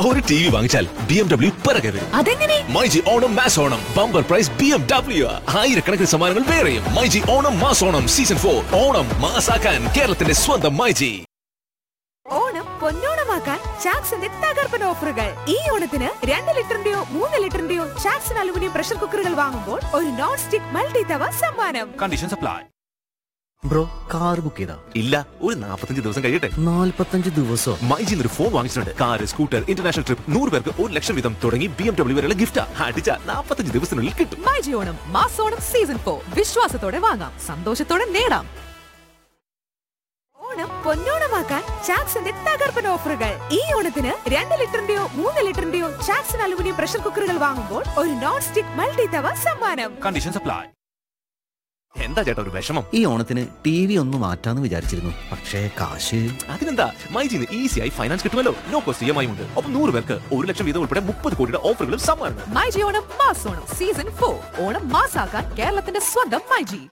ഒരു T V വാങ്ങിച്ചാൽ B M W പിറകെ വരും അതെങ്ങനെ myG Onam mass Onam bumper prize B M W ആയിരക്കണക്കിന് സമ്മാനങ്ങൾ വേറെയും myG Onam mass Onam season four Onam മാസാക്കാൻ കേരളത്തിന്റെ സ്വന്തം മൈജി ഓണം പൊന്നോണമാക്കാൻ ചാക്സിന്റെ തകർപ്പൻ ഓഫറുകൾ ഈ ഓണത്തിന് രണ്ട് ലിറ്ററിന്റെയോ മൂന്ന് ലിറ്ററിന്റെയോ ചാക്സൺ അലുമിനിയം പ്രഷർ കുക്കറുകൾ വാങ്ങുമ്പോൾ ഒരു നോൺ സ്റ്റിക് മൾട്ടി തവ സമ്മാനം condition supply bro car book ചെയ്താ ഇല്ല ഒരു നാൽപ്പത്തഞ്ച് ദിവസം കഴിയട്ടെ നാല്പത്തഞ്ച് ദിവസോ മൈജി ഒരു ഫോൺ വാങ്ങിച്ചിട്ടുണ്ട് കാർ സ്കൂട്ടർ ഇന്റർനാഷണൽ ട്രിപ്പ് നൂറ് പേർക്ക് ഒരു ലക്ഷം വീതം തുടങ്ങി ബി എം ഡബ്ല്യു വരെയുള്ള ഗിഫ്റ്റ് അടിച്ച നാൽപ്പത്തഞ്ച് ദിവസത്തിനുള്ളിൽ കിട്ടും മൈജി ഓണം മാസോണം സീസൺ ഫോർ വിശ്വാസത്തോടെ വാങ്ങാം സന്തോഷത്തോടെ നേടാം ഓണം പൊന്നോണമാക്കാൻ ചാക്സിന്റെ തകർപ്പൻ ഓഫറുകൾ ഈ ഓണത്തിന് രണ്ട് ലിറ്ററിന്റെയോ മൂന്ന് ലിറ്ററിന്റെയോ ചാക്സൺ അലുമിനിയം പ്രഷർ കുക്കറുകൾ വാങ്ങുമ്പോൾ ഒരു നോൺ സ്റ്റിക് മൾട്ടി തവ സമ്മാനം കണ്ടീഷൻ സപ്ലൈ എന്താ ചേട്ടാ ഒരു വിഷമം ഈ ഓണത്തിന് ടി വി ഒന്ന് മാറ്റാന്ന് വിചാരിച്ചിരുന്നു പക്ഷേ കാശ് അതിനെന്താ മൈജിന്ന് ഈസിയായി ഫൈനാൻസ് കിട്ടുമല്ലോ no cost E M I ഉണ്ട് ഒപ്പം നൂറ് പേർക്ക് ഒരു ലക്ഷം വീതം ഉൾപ്പെടെ മുപ്പത് കോടിയുടെ ഓഫറുകളും സമ്മാനങ്ങൾ മൈജി ഓണം മാസോണം സീസൺ ഫോർ ഓണം മാസാക്കാൻ കേരളത്തിന്റെ സ്വന്തം മൈജി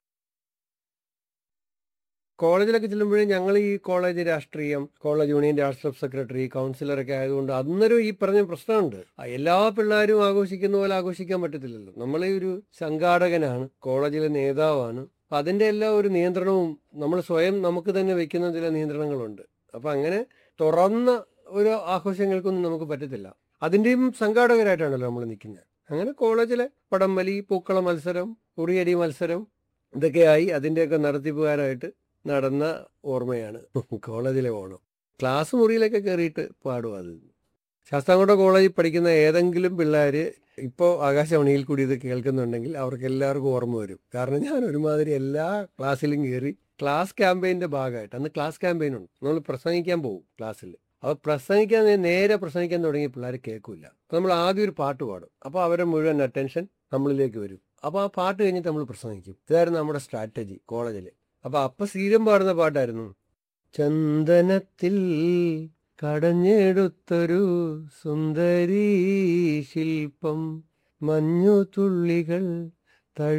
കോളേജിലൊക്കെ ചെല്ലുമ്പോഴേ ഞങ്ങൾ ഈ കോളേജ് രാഷ്ട്രീയം കോളേജ് യൂണിയൻ രാഷ്ട്രീയ സെക്രട്ടറി കൗൺസിലറൊക്കെ ആയതുകൊണ്ട് അന്നേരം ഈ പറഞ്ഞ പ്രശ്നമുണ്ട് ആ എല്ലാ പിള്ളേരും ആഘോഷിക്കുന്ന പോലെ ആഘോഷിക്കാൻ പറ്റത്തില്ലല്ലോ നമ്മളെ ഒരു സംഘാടകനാണ് കോളേജിലെ നേതാവാണ് അപ്പൊ അതിന്റെ എല്ലാം ഒരു നിയന്ത്രണവും നമ്മൾ സ്വയം നമുക്ക് തന്നെ വെക്കുന്ന ചില നിയന്ത്രണങ്ങളുണ്ട് അപ്പൊ അങ്ങനെ തുറന്ന ഒരു ആഘോഷങ്ങൾക്കൊന്നും നമുക്ക് പറ്റത്തില്ല അതിന്റെയും സംഘാടകരായിട്ടാണല്ലോ നമ്മൾ നിൽക്കുന്നത് അങ്ങനെ കോളേജിലെ പടംവലി പൂക്കള മത്സരം ഉറിയടി മത്സരം ഇതൊക്കെയായി അതിൻ്റെയൊക്കെ നടത്തിപ്പുകാരായിട്ട് നടന്ന ഓർമ്മയാണ് കോളേജിലെ ഓണം ക്ലാസ് മുറിയിലൊക്കെ കയറിയിട്ട് പാടും അത് ശാസ്താംകോട്ട കോളേജിൽ പഠിക്കുന്ന ഏതെങ്കിലും പിള്ളേർ ഇപ്പോൾ ആകാശവാണിയിൽ കൂടി ഇത് കേൾക്കുന്നുണ്ടെങ്കിൽ അവർക്ക് എല്ലാവർക്കും ഓർമ്മ വരും കാരണം ഞാൻ ഒരുമാതിരി എല്ലാ ക്ലാസ്സിലും കയറി ക്ലാസ് ക്യാമ്പയിൻ്റെ ഭാഗമായിട്ട് അന്ന് ക്ലാസ് ക്യാമ്പയിൻ ഉണ്ട് നമ്മൾ പ്രസംഗിക്കാൻ പോകും ക്ലാസ്സിൽ അപ്പോൾ പ്രസംഗിക്കാൻ നേ- നേരെ പ്രസംഗിക്കാൻ തുടങ്ങിയ പിള്ളേർ കേൾക്കില്ല അപ്പോൾ നമ്മൾ ആദ്യം ഒരു പാട്ട് പാടും അപ്പോൾ അവരെ മുഴുവൻ അറ്റൻഷൻ നമ്മളിലേക്ക് വരും അപ്പോൾ ആ പാട്ട് കഴിഞ്ഞിട്ട് നമ്മൾ പ്രസംഗിക്കും ഇതായിരുന്നു നമ്മുടെ സ്ട്രാറ്റജി കോളേജിൽ അപ്പൊ അപ്പ സ്ഥിരം പാടുന്ന പാട്ടായിരുന്നു ചന്ദനത്തിൽ കടഞ്ഞെടുത്തൊരു സുന്ദരീ ശില്പം മഞ്ഞു തുള്ളികൾ തഴു